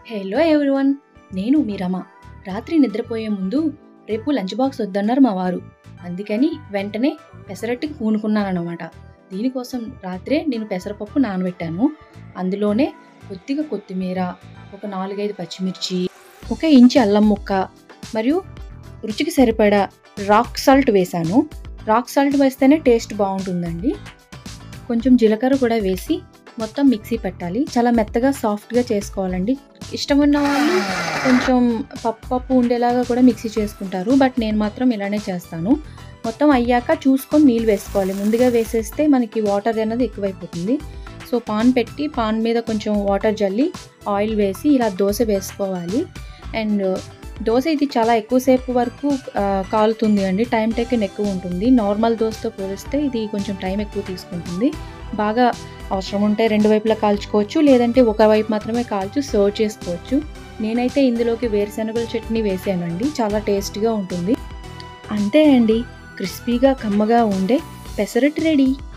hello everyone నేను మీ రమ రాత్రి నిద్రపోయే ముందు రేపు లంచ్ బాక్స్ వద్దన్నారు మా వారు అందుకని వెంటనే పెసరట్టుకి పూనుకున్నానమాట దీనికోసం రాత్రే నేను పెసరపప్పు నానబెట్టాను అందులోనే కొద్దిగా కొత్తిమీర ఒక నాలుగైదు పచ్చిమిర్చి ఒక ఇంచి అల్లం ముక్క మరియు రుచికి సరిపడా రాక్ సాల్ట్ వేశాను రాక్ సాల్ట్ వేస్తేనే టేస్ట్ బాగుంటుందండి కొంచెం జీలకర్ర కూడా వేసి మొత్తం మిక్సీ పెట్టాలి చాలా మెత్తగా సాఫ్ట్గా చేసుకోవాలండి ఇష్టం ఉన్న వాళ్ళు కొంచెం పప్పు పప్పు ఉండేలాగా కూడా మిక్సీ చేసుకుంటారు బట్ నేను మాత్రం ఇలానే చేస్తాను మొత్తం అయ్యాక చూసుకొని నీళ్ళు వేసుకోవాలి ముందుగా వేసేస్తే మనకి వాటర్ అనేది ఎక్కువైపోతుంది సో పాన్ పెట్టి పాన్ మీద కొంచెం వాటర్ జల్లి ఆయిల్ వేసి ఇలా దోశ వేసుకోవాలి అండ్ దోశ ఇది చాలా ఎక్కువసేపు వరకు ఆ, కాలుతుంది అండి టైం టేకన్ ఎక్కువ ఉంటుంది నార్మల్ దోశతో పోలిస్తే ఇది కొంచెం టైం ఎక్కువ తీసుకుంటుంది బాగా అవసరం ఉంటే రెండు వైపులా కాల్చుకోవచ్చు లేదంటే ఒక వైపు మాత్రమే కాల్చు సర్వ్ చేసుకోవచ్చు నేనైతే ఇందులోకి వేరుశనగల చట్నీ వేసానండి చాలా టేస్ట్గా ఉంటుంది అంతే అండి క్రిస్పీగా కమ్మగా ఉండే పెసరట్టు రెడీ